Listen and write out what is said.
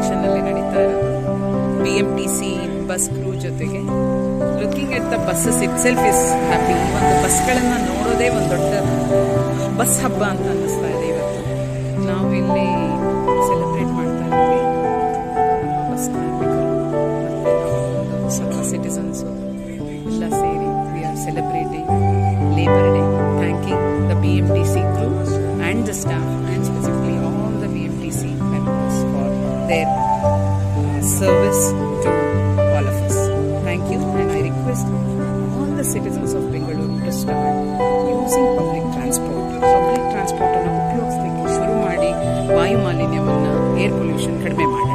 ಸ್ಟೇಷನ್ನಲ್ಲಿ ನಡೀತಾ ಇರೋದು B M T C bus crew ಜೊತೆಗೆ looking at the buses itself is happy ಈ ಒಂದು ಬಸ್ಗಳನ್ನು ನೋಡೋದೇ ಒಂದು ದೊಡ್ಡ ಬಸ್ ಹಬ್ಬ ಅಂತ ಅನ್ನಿಸ್ತಾ ಇದೆ ಇವತ್ತು ನಾವು ಇಲ್ಲಿ ಸೆಲೆಬ್ರೇಟ್ ಮಾಡ್ತಾ ಇದ್ದೀವಿ ನಮ್ಮ ಬಸ್ ಕಾರ್ಮಿಕರು ಮತ್ತು ನಾವು ಸ್ವಲ್ಪ ಸಿಟಿಸನ್ಸು ಎಲ್ಲ ಸೇರಿ we are celebrating labour day thanking the B M T C crew and the staff and specifically all the B M T C members for their service to all of us. Thank you, and I request all the citizens of Bengaluru to start using public transport. Public transport ಅನ್ನು ಉಪಯೋಗಿಸಲಿಕ್ಕೆ ಶುರು ಮಾಡಿ ವಾಯು ಮಾಲಿನ್ಯವನ್ನು air pollution ಕಡಿಮೆ ಮಾಡಿ